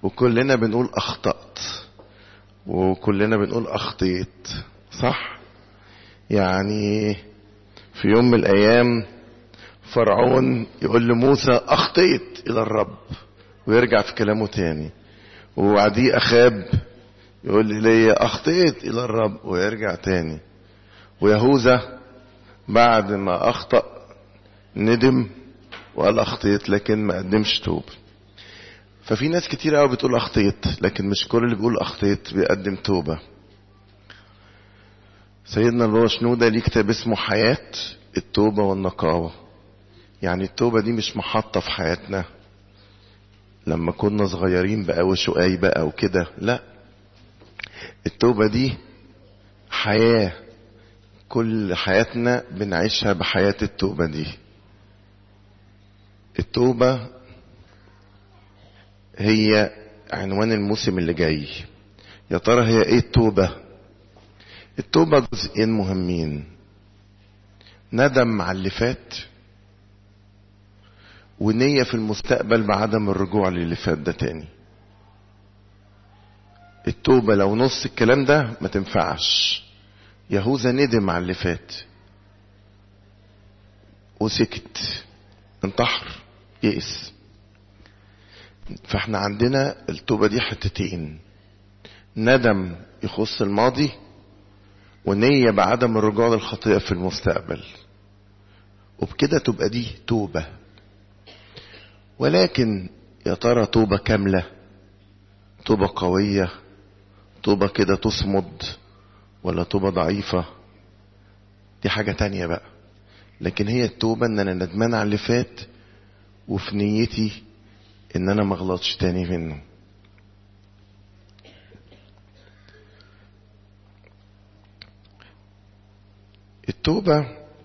وكلنا بنقول اخطأت وكلنا بنقول اخطيت صح يعني في يوم من الايام فرعون يقول لموسى اخطيت الى الرب ويرجع في كلامه تاني وبعديه اخاب يقول لي اخطيت الى الرب ويرجع تاني ويهوذا بعد ما اخطأ ندم وقال اخطيت لكن ما قدمش توب ففي ناس كتير قوي بتقول اخطيت لكن مش كل اللي بيقول اخطيت بيقدم توبة سيدنا البابا شنودة ليه كتاب اسمه حياة التوبة والنقاوة يعني التوبة دي مش محطة في حياتنا لما كنا صغيرين بقى وشقاي بقى وكده لا التوبة دي حياة كل حياتنا بنعيشها بحياة التوبة دي التوبة هي عنوان الموسم اللي جاي يا ترى هي ايه التوبة التوبة جزئين مهمين ندم على اللي فات ونية في المستقبل بعدم الرجوع للي فات ده تاني التوبة لو نص الكلام ده ما تنفعش يهوذا ندم على اللي فات وسكت انتحر يئس فاحنا عندنا التوبة دي حتتين ندم يخص الماضي ونية بعدم الرجوع للخطيئة في المستقبل وبكده تبقى دي توبة ولكن يا ترى توبة كاملة توبة قوية توبة كده تصمد ولا توبة ضعيفة دي حاجة تانية بقى لكن هي التوبة ان انا ندمان على اللي فات وفي نيتي ان انا ما اغلطش تاني منه التوبة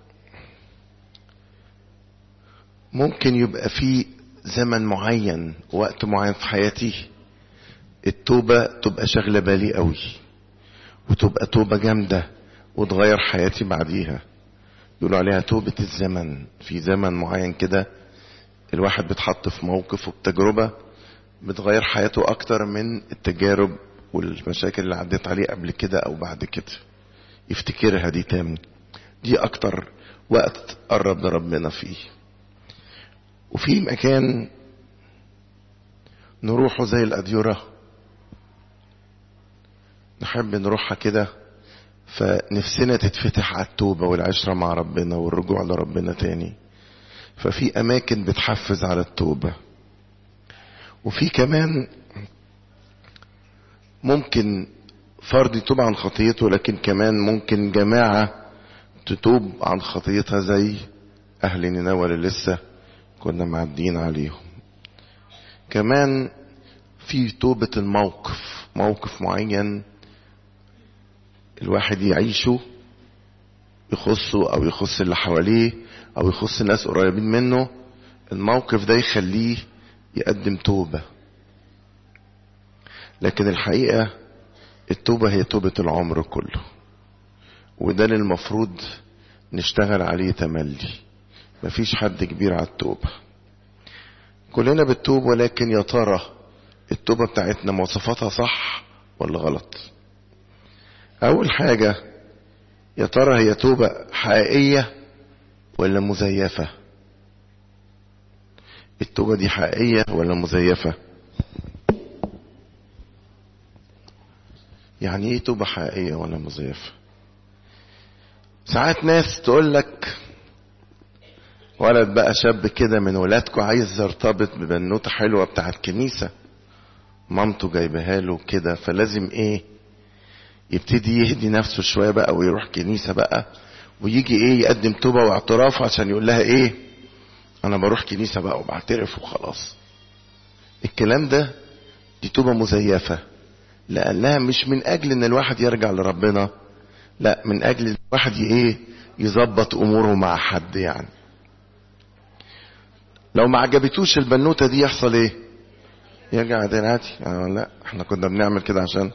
ممكن يبقى في زمن معين وقت معين في حياتي التوبة تبقى شغلة بالي قوي وتبقى توبة جامدة وتغير حياتي بعديها يقولوا عليها توبة الزمن في زمن معين كده الواحد بيتحط في موقف وبتجربة بتغير حياته أكتر من التجارب والمشاكل اللي عديت عليه قبل كده أو بعد كده يفتكرها دي تاني دي أكتر وقت قرب لربنا فيه وفي مكان نروحه زي الأديرة نحب نروحها كده فنفسنا تتفتح على التوبة والعشرة مع ربنا والرجوع لربنا تاني ففي أماكن بتحفز على التوبة وفي كمان ممكن فرد يتوب عن خطيته لكن كمان ممكن جماعة تتوب عن خطيتها زي أهل نينوى اللي لسه كنا معدين عليهم كمان في توبة الموقف موقف معين الواحد يعيشه يخصه او يخص اللي حواليه او يخص ناس قريبين منه الموقف ده يخليه يقدم توبة لكن الحقيقة التوبة هي توبة العمر كله وده اللي المفروض نشتغل عليه تملي مفيش حد كبير على التوبة كلنا بتوب ولكن يا ترى التوبة بتاعتنا مواصفاتها صح ولا غلط أول حاجة يا ترى هي توبة حقيقية ولا مزيفة التوبة دي حقيقية ولا مزيفة يعني ايه توبة حقيقية ولا مزيفة ساعات ناس تقول لك ولد بقى شاب كده من ولادكم عايز يرتبط ببنوتة حلوة بتاعت كنيسة مامته جايبها له كده فلازم ايه يبتدي يهدي نفسه شوية بقى ويروح كنيسة بقى ويجي ايه يقدم توبة واعتراف عشان يقول لها ايه انا بروح كنيسة بقى وبعترف وخلاص الكلام ده دي توبة مزيفة لأنها مش من أجل إن الواحد يرجع لربنا لا من أجل الواحد ايه يظبط أموره مع حد يعني لو ما عجبتوش البنوتة دي يحصل ايه يرجع تاني عادي آه لا احنا كنا بنعمل كده عشان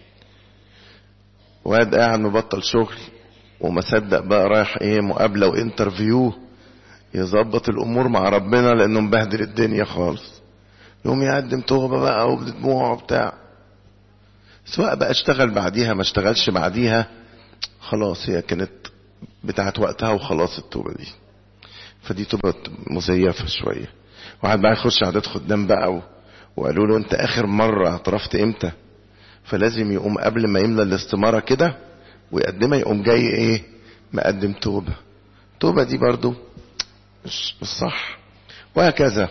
واد قاعد مبطل شغل وما صدق بقى رايح ايه مقابلة وانترفيو يظبط الامور مع ربنا لانه مبهدل الدنيا خالص يقوم يقدم توبة بقى وبدموع وبتاع سواء بقى اشتغل بعديها ما اشتغلش بعديها خلاص هي كانت بتاعت وقتها وخلاص التوبة دي فدي توبة مزيفة شوية واحد بقى يخش عادات خدام بقى و... وقالوا له انت اخر مرة اعترفت امتى فلازم يقوم قبل ما يملى الاستمارة كده ويقدمها يقوم جاي ايه مقدم توبة توبة دي برضو مش, مش صح وهكذا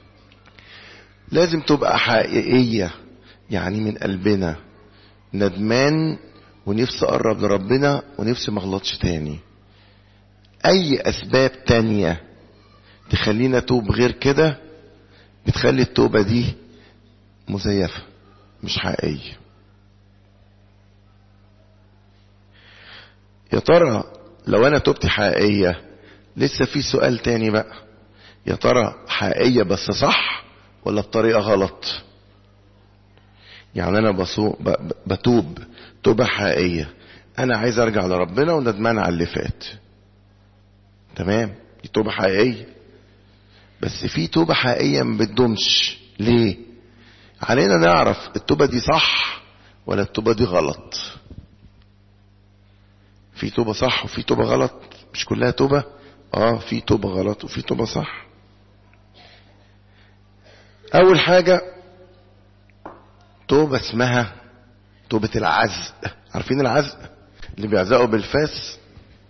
لازم تبقى حقيقية يعني من قلبنا ندمان ونفسي اقرب لربنا ونفسي ما اغلطش تاني اي اسباب تانية تخلينا توب غير كده بتخلي التوبة دي مزيفة مش حقيقية يا ترى لو انا توبتي حقيقية لسه في سؤال تاني بقى يا ترى حقيقية بس صح ولا بطريقة غلط يعني انا بصو بتوب توبة حقيقية انا عايز ارجع لربنا وندمان على اللي فات تمام دي توبة حقيقية بس في توبة حقيقية ما بتدومش ليه علينا نعرف التوبة دي صح ولا التوبة دي غلط في توبة صح وفي توبة غلط مش كلها توبة اه في توبة غلط وفي توبة صح اول حاجة توبة اسمها توبة العزق عارفين العزق اللي بيعزقوا بالفاس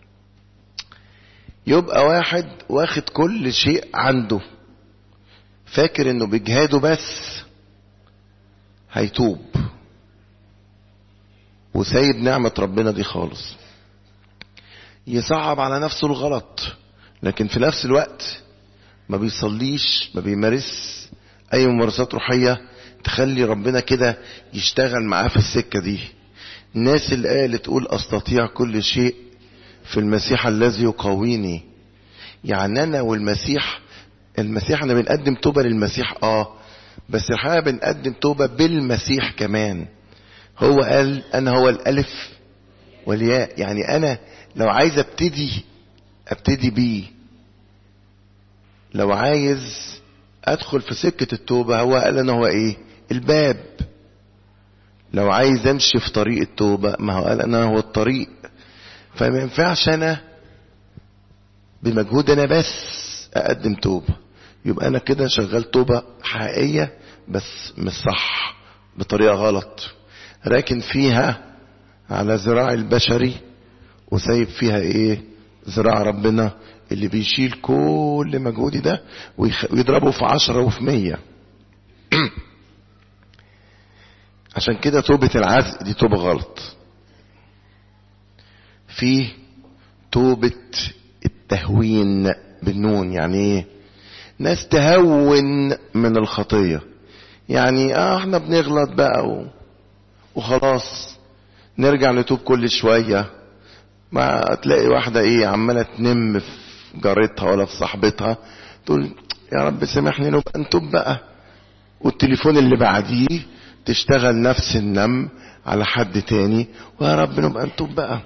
يبقى واحد واخد كل شيء عنده فاكر انه بجهاده بس هيتوب وسايب نعمة ربنا دي خالص يصعب على نفسه الغلط لكن في نفس الوقت ما بيصليش ما بيمارس اي ممارسات روحية تخلي ربنا كده يشتغل معاه في السكة دي الناس اللي قالت تقول استطيع كل شيء في المسيح الذي يقويني يعني انا والمسيح المسيح انا بنقدم توبة للمسيح اه بس الحقيقة بنقدم توبة بالمسيح كمان هو قال انا هو الالف والياء يعني انا لو عايز ابتدي ابتدي بيه لو عايز ادخل في سكة التوبة هو قال انا هو ايه الباب لو عايز امشي في طريق التوبة ما هو قال انا هو الطريق فما ينفعش انا بمجهود انا بس اقدم توبة يبقى انا كده شغال توبة حقيقية بس مش صح بطريقة غلط راكن فيها على ذراع البشري وسايب فيها ايه ذراع ربنا اللي بيشيل كل مجهودي ده ويضربه في عشرة وفي مية عشان كده توبة العزق دي توبة غلط في توبة التهوين بالنون يعني ايه ناس تهون من الخطية يعني اه احنا بنغلط بقى و... وخلاص نرجع نتوب كل شوية ما تلاقي واحدة ايه عمالة تنم في جارتها ولا في صاحبتها تقول يا رب سامحني نبقى نتوب بقى والتليفون اللي بعديه تشتغل نفس النم على حد تاني ويا رب نبقى نتوب بقى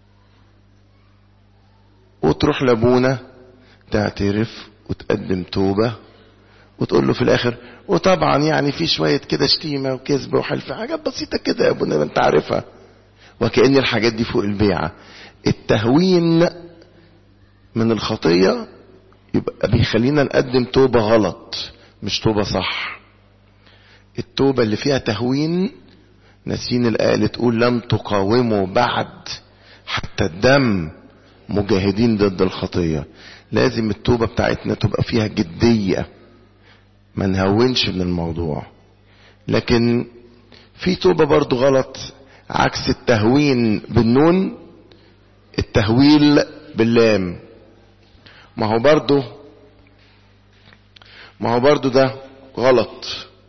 وتروح لابونا تعترف وتقدم توبة وتقول له في الاخر وطبعا يعني في شوية كده شتيمة وكذب وحلف حاجات بسيطة كده يا ابونا انت عارفها وكأن الحاجات دي فوق البيعة التهوين من الخطية يبقى بيخلينا نقدم توبة غلط مش توبة صح التوبة اللي فيها تهوين ناسين الآية اللي تقول لم تقاوموا بعد حتى الدم مجاهدين ضد الخطية لازم التوبة بتاعتنا تبقى فيها جدية ما نهونش من الموضوع لكن في توبة برضو غلط عكس التهوين بالنون التهويل باللام ما هو برضو ما هو برضو ده غلط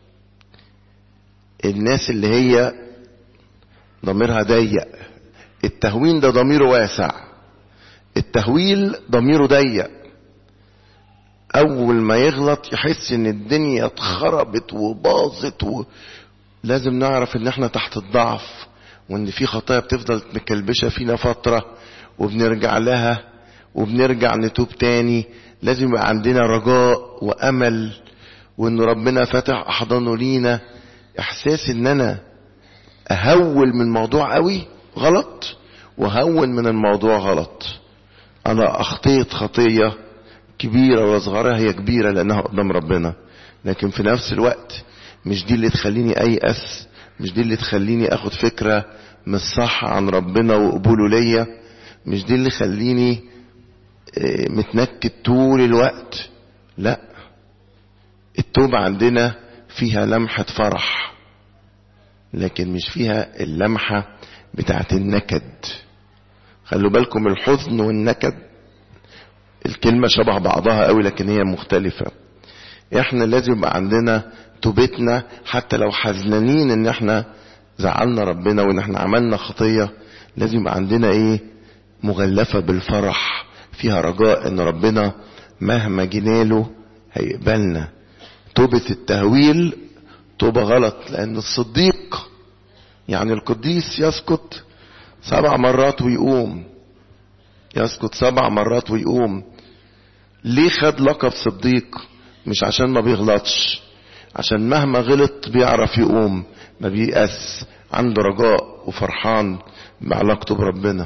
الناس اللي هي ضميرها ضيق التهوين ده ضميره واسع التهويل ضميره ضيق اول ما يغلط يحس ان الدنيا اتخربت وباظت و... لازم نعرف ان احنا تحت الضعف وان في خطايا بتفضل مكلبشة فينا فترة وبنرجع لها وبنرجع نتوب تاني لازم يبقى عندنا رجاء وامل وان ربنا فتح احضانه لينا احساس ان انا اهول من الموضوع قوي غلط وهون من الموضوع غلط انا اخطيت خطية كبيرة ولا صغيرة هي كبيرة لانها قدام ربنا لكن في نفس الوقت مش دي اللي تخليني ايأس مش دي اللي تخليني اخد فكرة مش صح عن ربنا وقبوله ليا مش دي اللي خليني متنكد طول الوقت لا التوبة عندنا فيها لمحة فرح لكن مش فيها اللمحة بتاعت النكد خلوا بالكم الحزن والنكد الكلمة شبه بعضها قوي لكن هي مختلفة احنا لازم يبقى عندنا توبتنا حتى لو حزنانين ان احنا زعلنا ربنا وان احنا عملنا خطية لازم يبقى عندنا ايه مغلفة بالفرح فيها رجاء ان ربنا مهما جناله هيقبلنا توبة التهويل توبة غلط لان الصديق يعني القديس يسكت سبع مرات ويقوم يسكت سبع مرات ويقوم ليه خد لقب صديق مش عشان ما بيغلطش عشان مهما غلط بيعرف يقوم ما بيأس عنده رجاء وفرحان بعلاقته بربنا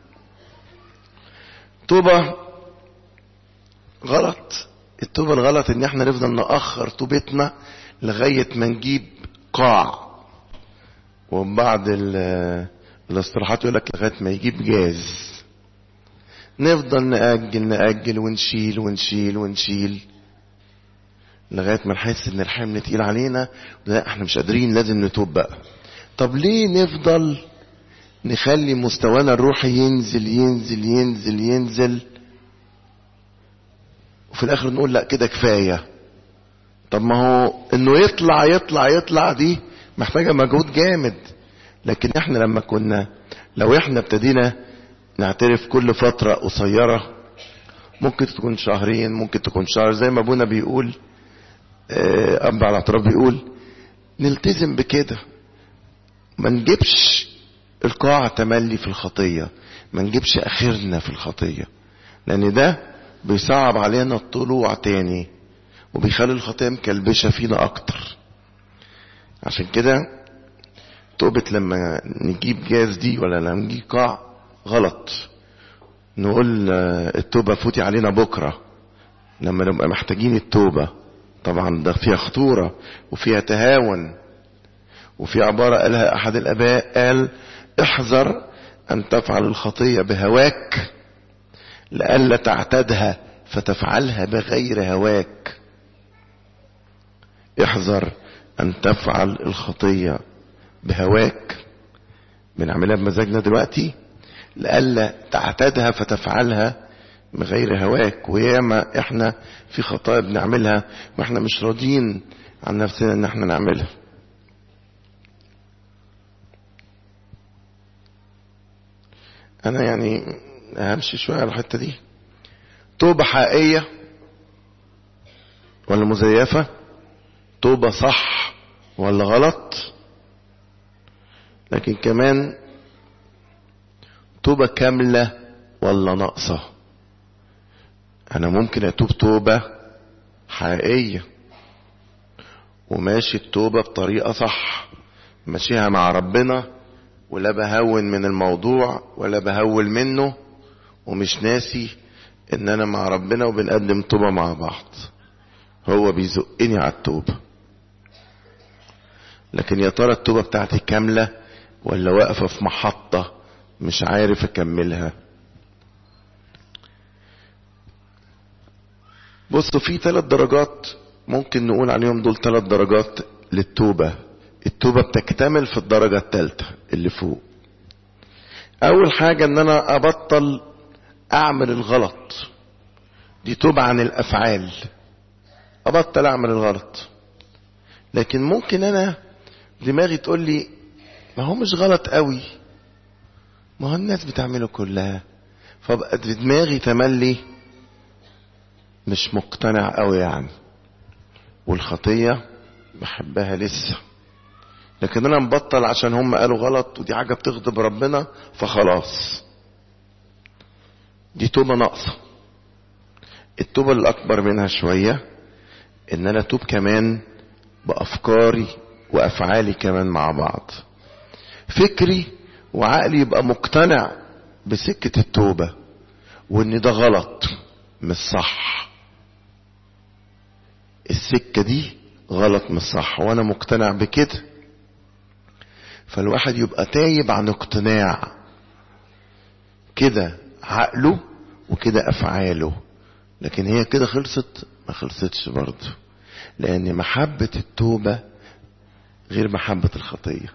توبة غلط التوبة الغلط ان احنا نفضل نأخر توبتنا لغاية ما نجيب قاع وبعد الاصطلاحات يقول لك لغاية ما يجيب جاز نفضل نأجل نأجل ونشيل ونشيل ونشيل لغاية ما نحس ان الحمل تقيل علينا لا احنا مش قادرين لازم نتوب بقى طب ليه نفضل نخلي مستوانا الروحي ينزل ينزل ينزل ينزل وفي الاخر نقول لا كده كفاية طب ما هو انه يطلع يطلع يطلع دي محتاجة مجهود جامد لكن احنا لما كنا لو احنا ابتدينا نعترف كل فترة قصيرة ممكن تكون شهرين ممكن تكون شهر زي ما ابونا بيقول اب على الاعتراف بيقول نلتزم بكده ما نجيبش القاع تملي في الخطية ما نجيبش اخرنا في الخطية لان ده بيصعب علينا الطلوع تاني وبيخلي الخطية مكلبشة فينا اكتر عشان كده توبة لما نجيب جاز دي ولا لما نجيب قاع غلط نقول التوبة فوتي علينا بكرة لما نبقى محتاجين التوبة طبعا ده فيها خطورة وفيها تهاون وفي عبارة قالها أحد الآباء قال احذر أن تفعل الخطية بهواك لئلا تعتادها فتفعلها بغير هواك احذر أن تفعل الخطية بهواك بنعملها بمزاجنا دلوقتي لئلا تعتادها فتفعلها بغير هواك وياما احنا في خطايا بنعملها واحنا مش راضيين عن نفسنا ان احنا نعملها انا يعني همشي شوية على الحتة دي توبة حقيقية ولا مزيفة توبة صح ولا غلط لكن كمان توبة كاملة ولا ناقصة انا ممكن اتوب توبة حقيقية وماشي التوبة بطريقة صح ماشيها مع ربنا ولا بهون من الموضوع ولا بهول منه ومش ناسي ان انا مع ربنا وبنقدم توبة مع بعض هو بيزقني على التوبة لكن يا ترى التوبة بتاعتي كاملة ولا واقفة في محطة مش عارف اكملها بصوا في ثلاث درجات ممكن نقول عليهم دول ثلاث درجات للتوبة التوبة بتكتمل في الدرجة الثالثة اللي فوق اول حاجة ان انا ابطل اعمل الغلط دي توبة عن الافعال ابطل اعمل الغلط لكن ممكن انا دماغي تقول لي ما هو مش غلط قوي ما هو الناس بتعمله كلها فبقت في دماغي تملي مش مقتنع قوي يعني والخطية بحبها لسه لكن انا مبطل عشان هم قالوا غلط ودي حاجة بتغضب ربنا فخلاص دي توبة ناقصة التوبة الاكبر منها شوية ان انا اتوب كمان بافكاري وافعالي كمان مع بعض فكري وعقلي يبقى مقتنع بسكة التوبة وان ده غلط مش صح السكة دي غلط مش صح وانا مقتنع بكده فالواحد يبقى تايب عن اقتناع كده عقله وكده افعاله لكن هي كده خلصت ما خلصتش برضه لان محبة التوبة غير محبة الخطية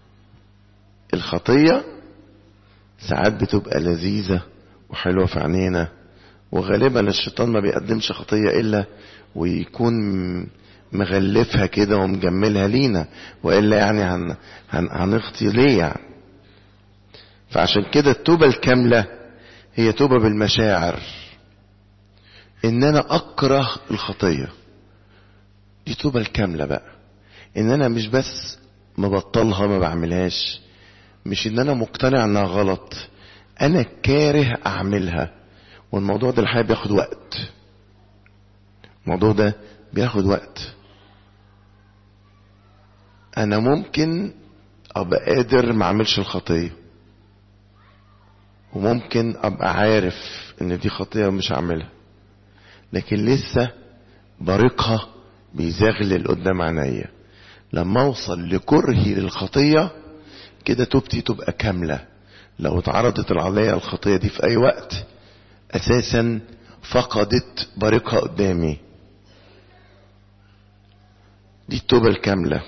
الخطية ساعات بتبقى لذيذة وحلوة في عينينا وغالبا الشيطان ما بيقدمش خطية الا ويكون مغلفها كده ومجملها لينا والا يعني هن هن هنخطي ليه يعني فعشان كده التوبة الكاملة هي توبة بالمشاعر ان انا اكره الخطية دي توبة الكاملة بقى ان انا مش بس مبطلها ما بعملهاش مش ان انا مقتنع انها غلط انا كاره اعملها والموضوع ده الحقيقة بياخد وقت الموضوع ده بياخد وقت انا ممكن ابقى قادر ما اعملش الخطيه وممكن ابقى عارف ان دي خطيه ومش هعملها لكن لسه بريقها بيزغلل قدام عينيا لما اوصل لكرهي للخطيه كده توبتي تبقى كامله لو اتعرضت عليا الخطيه دي في اي وقت اساسا فقدت بريقها قدامي دي التوبه الكامله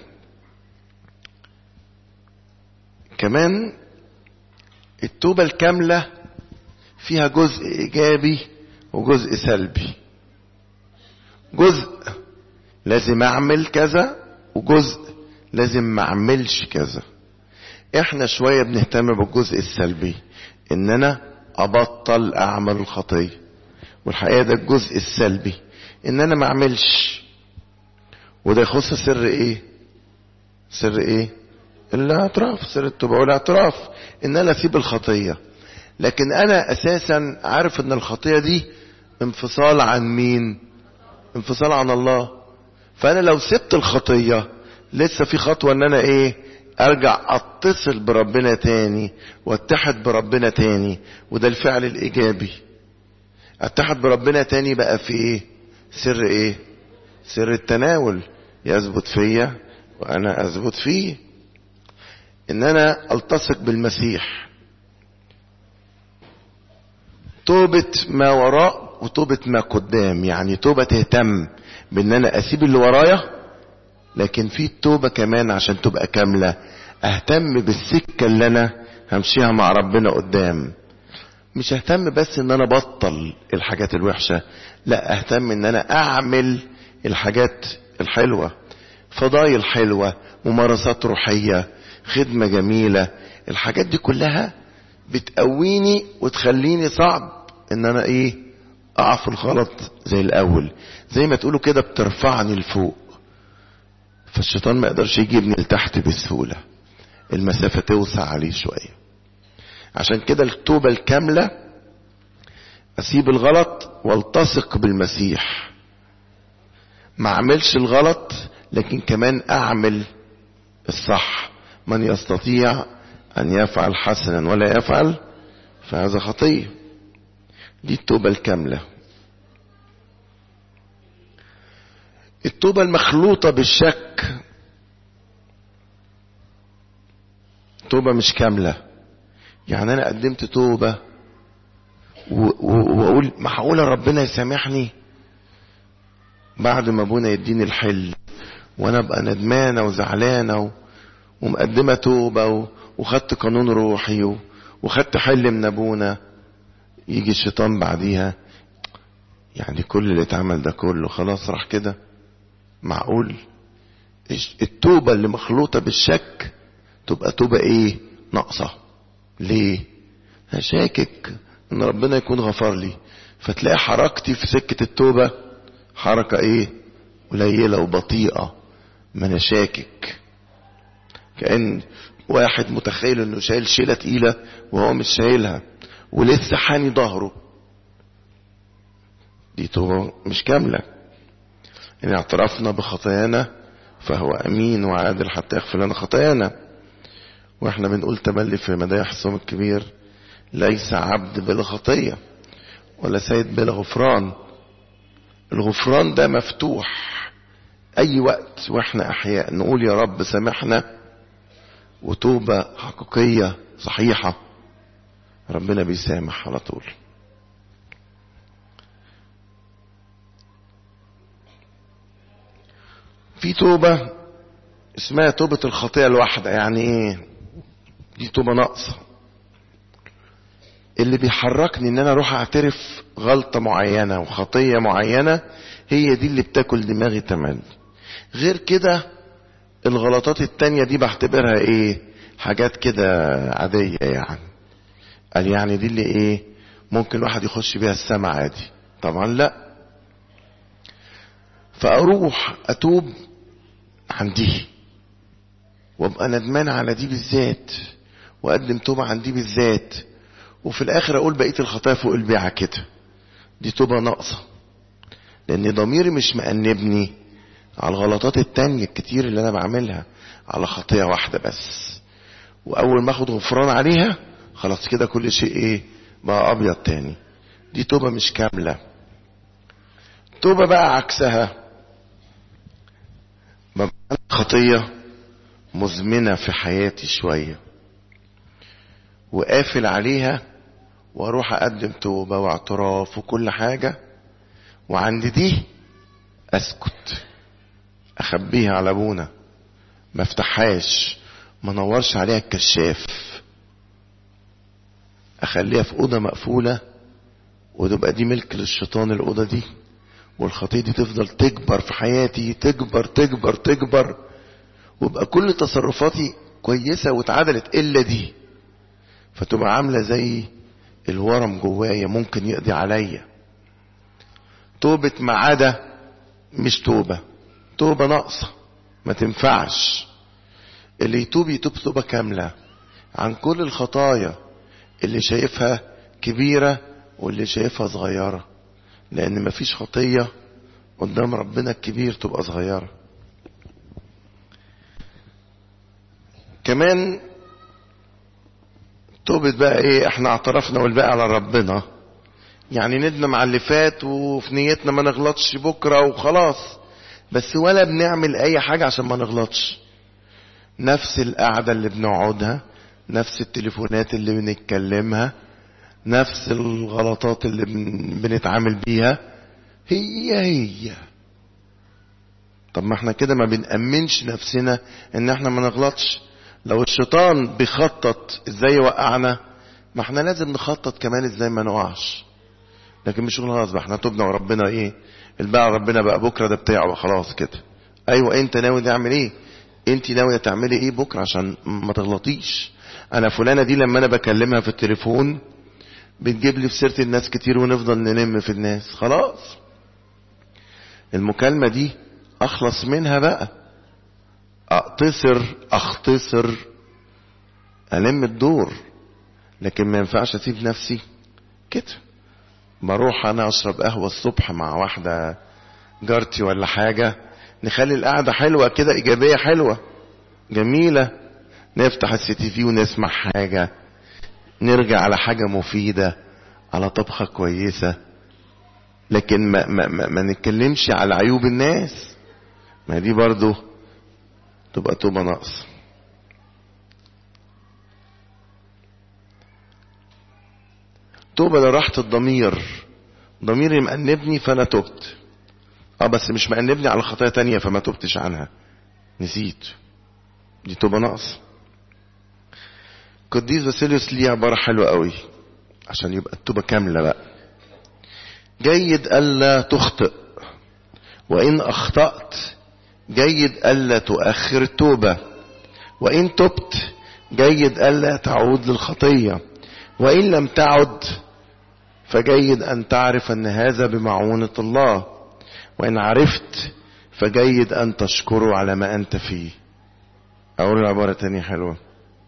كمان التوبة الكاملة فيها جزء إيجابي وجزء سلبي جزء لازم أعمل كذا وجزء لازم ما أعملش كذا إحنا شوية بنهتم بالجزء السلبي إن أنا أبطل أعمل الخطية والحقيقة ده الجزء السلبي إن أنا ما أعملش وده يخص سر إيه؟ سر إيه؟ الاعتراف سر التوبة والاعتراف ان انا اسيب الخطية لكن انا اساسا عارف ان الخطية دي انفصال عن مين انفصال عن الله فانا لو سبت الخطية لسه في خطوة ان انا ايه ارجع اتصل بربنا تاني واتحد بربنا تاني وده الفعل الايجابي اتحد بربنا تاني بقى في ايه سر ايه سر التناول يثبت فيا وانا اثبت فيه ان انا التصق بالمسيح توبة ما وراء وتوبة ما قدام يعني توبة تهتم بان انا اسيب اللي ورايا لكن في توبة كمان عشان تبقى كاملة اهتم بالسكة اللي انا همشيها مع ربنا قدام مش اهتم بس ان انا بطل الحاجات الوحشة لا اهتم ان انا اعمل الحاجات الحلوة فضايل حلوة ممارسات روحية خدمة جميلة الحاجات دي كلها بتقويني وتخليني صعب ان انا ايه اقع في الغلط زي الاول زي ما تقولوا كده بترفعني لفوق فالشيطان ما يقدرش يجيبني لتحت بسهولة المسافة توسع عليه شوية عشان كده التوبة الكاملة اسيب الغلط والتصق بالمسيح ما اعملش الغلط لكن كمان اعمل الصح من يستطيع أن يفعل حسنا ولا يفعل فهذا خطية دي التوبة الكاملة التوبة المخلوطة بالشك توبة مش كاملة يعني أنا قدمت توبة وأقول معقولة ربنا يسامحني بعد ما أبونا يديني الحل وأنا أبقى ندمانة وزعلانة و... ومقدمة توبة وخدت قانون روحي وخدت حل من ابونا يجي الشيطان بعديها يعني كل اللي اتعمل ده كله خلاص راح كده معقول التوبة اللي مخلوطة بالشك تبقى توبة ايه ناقصة ليه هشاكك ان ربنا يكون غفر لي فتلاقي حركتي في سكة التوبة حركة ايه قليلة وبطيئة ما انا شاكك كأن واحد متخيل انه شايل شيلة تقيلة وهو مش شايلها ولسه حاني ظهره دي توبة مش كاملة إن اعترفنا بخطايانا فهو أمين وعادل حتى يغفر لنا خطايانا واحنا بنقول تملي في مدايح الصوم الكبير ليس عبد بلا خطية ولا سيد بلا غفران الغفران ده مفتوح أي وقت واحنا أحياء نقول يا رب سامحنا وتوبة حقيقية صحيحة ربنا بيسامح على طول في توبة اسمها توبة الخطيئة الواحدة يعني ايه دي توبة ناقصة اللي بيحركني ان انا اروح اعترف غلطة معينة وخطية معينة هي دي اللي بتاكل دماغي تمام غير كده الغلطات التانية دي بعتبرها ايه حاجات كده عادية يعني قال يعني دي اللي ايه ممكن واحد يخش بيها السما عادي طبعا لا فاروح اتوب عن دي وابقى ندمان على دي بالذات واقدم توبة عن دي بالذات وفي الاخر اقول بقية الخطايا فوق البيعة كده دي توبة ناقصة لان ضميري مش مأنبني على الغلطات التانية الكتير اللي انا بعملها على خطية واحدة بس واول ما اخد غفران عليها خلاص كده كل شيء ايه بقى ابيض تاني دي توبة مش كاملة توبة بقى عكسها ببقى خطية مزمنة في حياتي شوية وقافل عليها واروح اقدم توبة واعتراف وكل حاجة وعند دي اسكت اخبيها على ابونا ما افتحهاش ما نورش عليها الكشاف اخليها في اوضه مقفوله وتبقى دي ملك للشيطان الاوضه دي والخطيه دي تفضل تكبر في حياتي تكبر تكبر تكبر ويبقى كل تصرفاتي كويسه واتعدلت الا دي فتبقى عامله زي الورم جوايا ممكن يقضي عليا توبه ما عدا مش توبه توبه ناقصه ما تنفعش اللي يتوب يتوب توبه كامله عن كل الخطايا اللي شايفها كبيرة واللي شايفها صغيرة لأن مفيش خطية قدام ربنا الكبير تبقى صغيرة كمان توبة بقى ايه احنا اعترفنا والباقي على ربنا يعني ندم على اللي فات وفي نيتنا ما نغلطش بكرة وخلاص بس ولا بنعمل اي حاجة عشان ما نغلطش نفس القعدة اللي بنقعدها نفس التليفونات اللي بنتكلمها نفس الغلطات اللي بن... بنتعامل بيها هي هي طب ما احنا كده ما بنأمنش نفسنا ان احنا ما نغلطش لو الشيطان بيخطط ازاي يوقعنا ما احنا لازم نخطط كمان ازاي ما نقعش لكن مش خلاص بقى احنا تبنا وربنا ايه الباقي ربنا بقى بكره ده بتاعه بقى خلاص كده ايوه انت ناوي تعمل ايه انت ناويه تعملي ايه بكره عشان ما تغلطيش انا فلانه دي لما انا بكلمها في التليفون بتجيب لي في سيره الناس كتير ونفضل ننم في الناس خلاص المكالمه دي اخلص منها بقى اقتصر اختصر الم الدور لكن ما ينفعش اسيب نفسي كده بروح انا اشرب قهوه الصبح مع واحده جارتي ولا حاجه نخلي القعده حلوه كده ايجابيه حلوه جميله نفتح السي تي في ونسمع حاجة نرجع على حاجة مفيدة على طبخة كويسة لكن ما, ما, ما, ما نتكلمش على عيوب الناس ما دي برضو تبقى توبة نقص توبة لراحة الضمير ضميري مأنبني فأنا تبت اه بس مش مأنبني على خطايا تانية فما تبتش عنها نسيت دي توبة نقص قديس باسيليوس ليه عبارة حلوة قوي عشان يبقى التوبة كاملة بقى جيد ألا تخطئ وإن أخطأت جيد ألا تؤخر التوبة وإن تبت جيد ألا تعود للخطية وإن لم تعد فجيد أن تعرف أن هذا بمعونة الله وإن عرفت فجيد أن تشكره على ما أنت فيه أقول عبارة تانية حلوة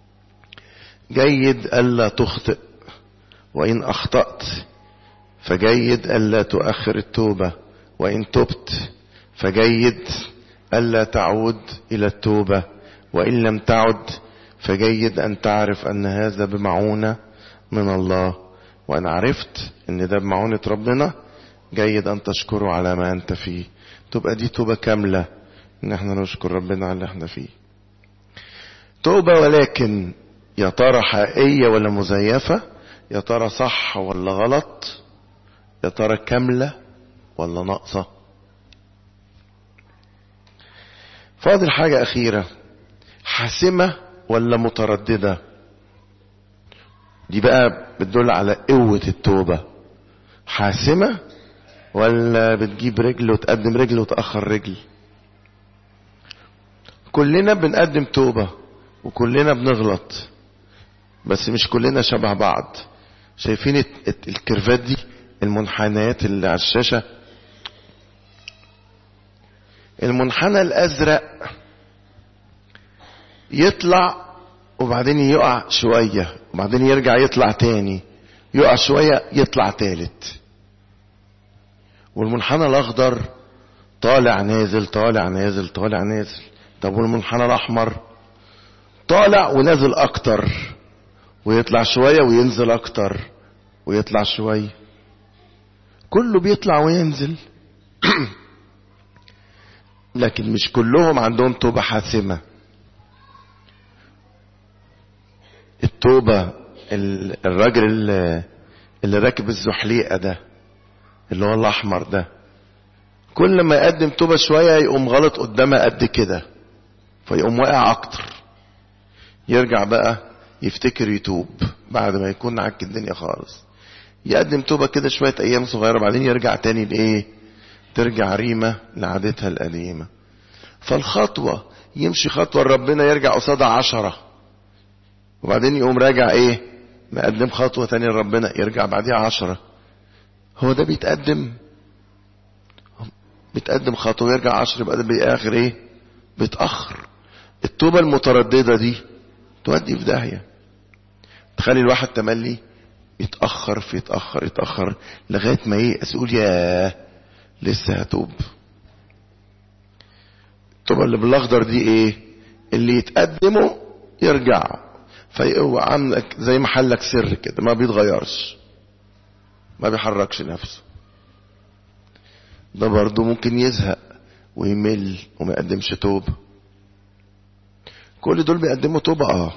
جيد ألا تخطئ وإن أخطأت فجيد ألا تؤخر التوبة وإن تبت فجيد ألا تعود إلى التوبة وإن لم تعد فجيد أن تعرف أن هذا بمعونة من الله وأن عرفت أن ده بمعونة ربنا جيد أن تشكره على ما أنت فيه تبقى دي توبة كاملة إن احنا نشكر ربنا على اللي احنا فيه توبة ولكن يا ترى حقيقية ولا مزيفة يا ترى صح ولا غلط يا ترى كاملة ولا ناقصة فاضل حاجة أخيرة حاسمة ولا مترددة دي بقى بتدل على قوة التوبة حاسمة ولا بتجيب رجل وتقدم رجل وتأخر رجل كلنا بنقدم توبة وكلنا بنغلط بس مش كلنا شبه بعض شايفين الكيرفات دي المنحنيات اللي على الشاشة المنحنى الأزرق يطلع وبعدين يقع شوية وبعدين يرجع يطلع تاني يقع شوية يطلع تالت والمنحنى الأخضر طالع نازل طالع نازل طالع نازل طب والمنحنى الأحمر طالع ونازل أكتر ويطلع شوية وينزل أكتر ويطلع شوية كله بيطلع وينزل لكن مش كلهم عندهم توبة حاسمة التوبة الراجل اللي, اللي راكب الزحليقة ده اللي هو الأحمر ده كل ما يقدم توبة شوية يقوم غلط قدامها قد كده فيقوم واقع أكتر يرجع بقى يفتكر يتوب بعد ما يكون عك الدنيا خالص يقدم توبة كده شوية أيام صغيرة بعدين يرجع تاني لإيه ترجع ريمة لعادتها القديمة فالخطوة يمشي خطوة ربنا يرجع قصادها عشرة وبعدين يقوم راجع ايه مقدم خطوة تانية لربنا يرجع بعديها عشرة هو ده بيتقدم بيتقدم خطوة ويرجع عشرة يبقى ده بآخر ايه بيتأخر التوبة المترددة دي تودي في داهية تخلي الواحد تملي يتأخر في يتأخر يتأخر لغاية ما ييأس يقول ياه لسه هتوب التوبة اللي بالاخضر دي ايه اللي يتقدمه يرجع فهو عاملك زي محلك سر كده ما بيتغيرش ما بيحركش نفسه ده برضه ممكن يزهق ويمل وما يقدمش توبة كل دول بيقدموا توبة اه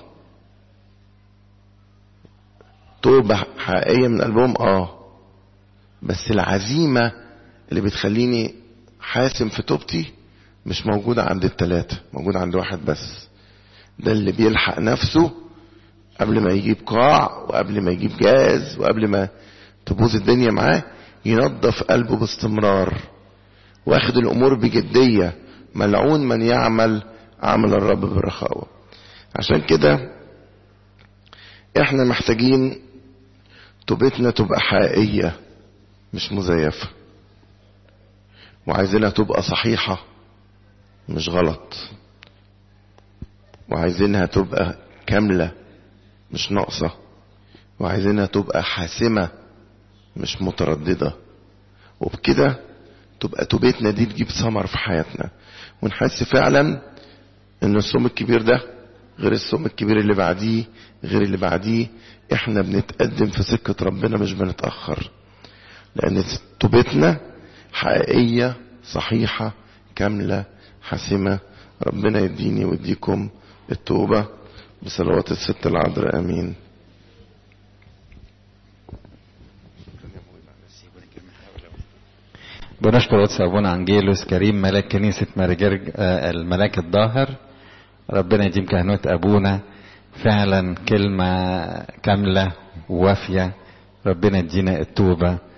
توبة حقيقية من قلبهم اه بس العزيمة اللي بتخليني حاسم في توبتي مش موجودة عند التلاتة موجودة عند واحد بس ده اللي بيلحق نفسه قبل ما يجيب قاع وقبل ما يجيب جاز وقبل ما تبوظ الدنيا معاه ينظف قلبه باستمرار واخد الامور بجدية ملعون من يعمل عمل الرب بالرخاوة عشان كده احنا محتاجين توبتنا تبقى حقيقية مش مزيفة وعايزينها تبقى صحيحة مش غلط وعايزينها تبقى كاملة مش ناقصة وعايزينها تبقى حاسمة مش مترددة وبكده تبقى توبتنا دي تجيب ثمر في حياتنا ونحس فعلا ان الصوم الكبير ده غير الصوم الكبير اللي بعديه غير اللي بعديه احنا بنتقدم في سكة ربنا مش بنتأخر لان توبتنا حقيقية صحيحة كاملة حاسمة ربنا يديني ويديكم التوبة بصلوات الست العذراء امين بنشكر قدس ابونا انجيلوس كريم ملاك كنيسه مارجرج الملاك الظاهر ربنا يديم كهنوت ابونا فعلا كلمه كامله ووافيه ربنا يدينا التوبه